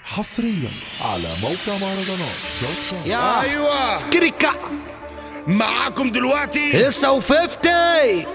حصريا على موقع مهرجانات دوت كوم. يا ايوه سكريكا معاكم دلوقتي هيلسا وفيفتي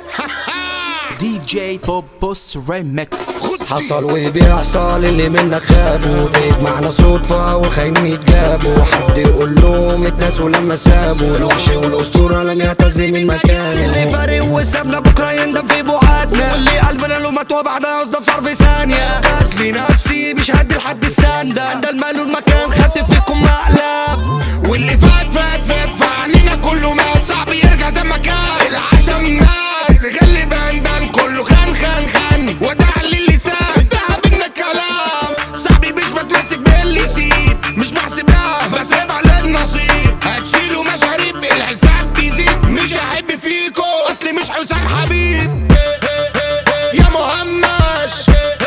دي جي بوب بوس ريمكس خد حصل وبيحصل اللي منا خابوا تجمعنا صدفة والخاينين يتجابوا حد يقول لهم اتناسوا لما سابوا الوحش والاسطورة لم يهتز من مكانه اللي فارق وسابنا بكرة يندم في بعادنا واللي قلبنا له مات بعدها يصدف صرف ثانية غزلي نفسي مش هدي لحد السندة ده المال والمكان خدت فيكم مقلب واللي فات فات فات فعنينا كله ما صعب يرجع زي ما كان العشم مات الغل بان بان كله خان خان خان ودع للسان انتهى بينا الكلام صاحبي مش بتمسك باللي يسيب مش بحسبها بسيب على النصيب هتشيلوا مشاريب الحساب بيزيد مش هحب فيكو اصلي مش حسام حبيب يا مهمش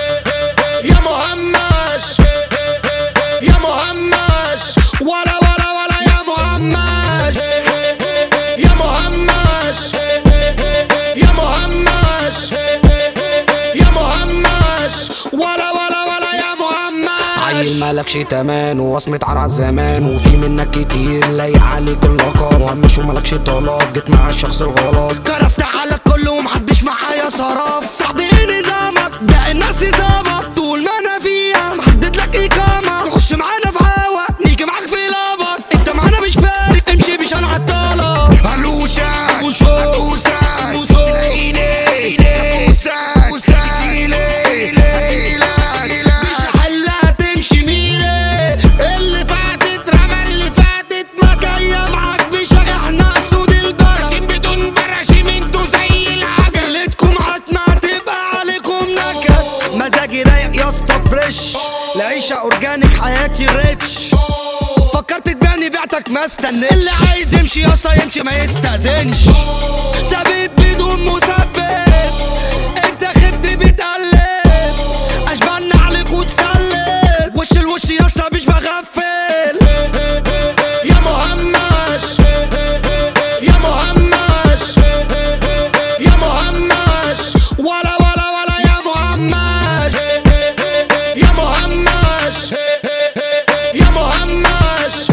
يا مهمش يا مهمش ولا ولا ولا يا محمد يا مهمش يا مهمش يا مهمش ولا ولا ولا يا محمد عيل مالكش تمان ووصمة عار عالزمان وفي منك كتير لايق عليك اللقب وهمش ومالكش طلب جيت مع الشخص الغلط كرفت على كله ومحدش معايا صرف صاحبي ايه نظامك ده الناس نظامك طول ما انا فيها محدد لك اقامة تخش معانا في هوا نيجي معاك في لابك انت معانا مش فارق امشي مش هنعطلك هلوشك وشو. هدوسك وشو. تلاقيني هبوسك هجيلك هجيلك مش حلها تمشي ميري اللي فاتت رمى اللي فاتت ما جاية معاك بشجعنا سود البلد براشيم بدون براشيم انتوا زي العجل ليلتكم عتمة تبقى عليكم نكد مزاجي رايق يا اسطى فريش العيشة اورجانيك حياتي ريتش فكرت تبيعني بعتك ما استنيتش اللي عايز يمشي يا اسطى يمشي ما يستأذنش ثابت بدون مثبت انت خبت بتقلب اشبعنا عليك وتسلت وش الوش يا اسطى مش بغفل يا مهمش يا مهمش يا مهمش ولا ولا ولا يا محمد يا مهمش يا مهمش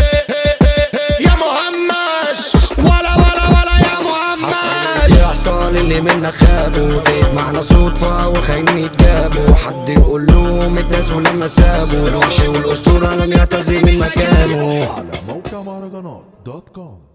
يا مهمش ولا ولا ولا يا محمد يحصل اللي منا خابوا تجمعنا صدفة وخاينين يتجابوا حد يقول لهم اتناسوا لما سابوا الوحش والاسطورة لم يهتز من مكانه على موقع مهرجانات دوت كوم